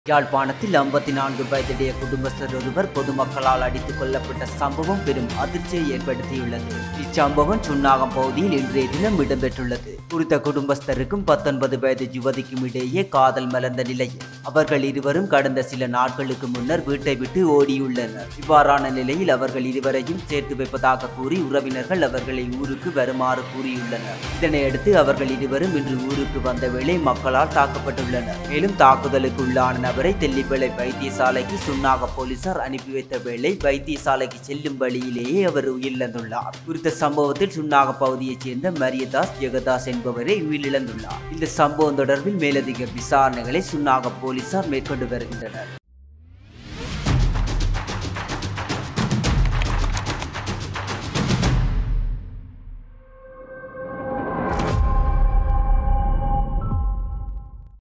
யாழ்ப்பாணத்தில் ஐம்பத்தி நான்கு வயதுடைய குடும்பஸ்தர் ஒருவர் பொதுமக்களால் அடித்துக் கொல்லப்பட்ட சம்பவம் பெரும் அதிர்ச்சியை ஏற்படுத்தியுள்ளது இச்சம்பவம் சுன்னாகம் பகுதியில் இன்றைய தினம் இடம்பெற்றுள்ளது குறித்த குடும்பஸ்தருக்கும் பத்தொன்பது வயது யுவதிக்கும் இடையே காதல் மலர்ந்த நிலையில் அவர்கள் இருவரும் கடந்த சில நாட்களுக்கு முன்னர் வீட்டை விட்டு ஓடியுள்ளனர் இவ்வாறான நிலையில் அவர்கள் இருவரையும் சேர்த்து வைப்பதாக கூறி உறவினர்கள் அவர்களை ஊருக்கு வருமாறு கூறியுள்ளனர் இதனையடுத்து அவர்கள் இருவரும் இன்று ஊருக்கு வந்த வேளை மக்களால் தாக்கப்பட்டுள்ளனர் மேலும் தாக்குதலுக்கு உள்ளான நபரை தெல்லிப்பளை வைத்தியசாலைக்கு சுன்னாக போலீசார் அனுப்பி வைத்த வேளை வைத்தியசாலைக்கு செல்லும் வழியிலேயே அவர் உயிரிழந்துள்ளார் குறித்த சம்பவத்தில் சுன்னாக பகுதியைச் சேர்ந்த மரியதாஸ் ஜெகதாஸ் என்பவரே உயிரிழந்துள்ளார் இந்த சம்பவம் தொடர்பில் மேலதிக விசாரணைகளை சுன்னாக போலீசார் மேற்கொண்டு வருகின்றனர்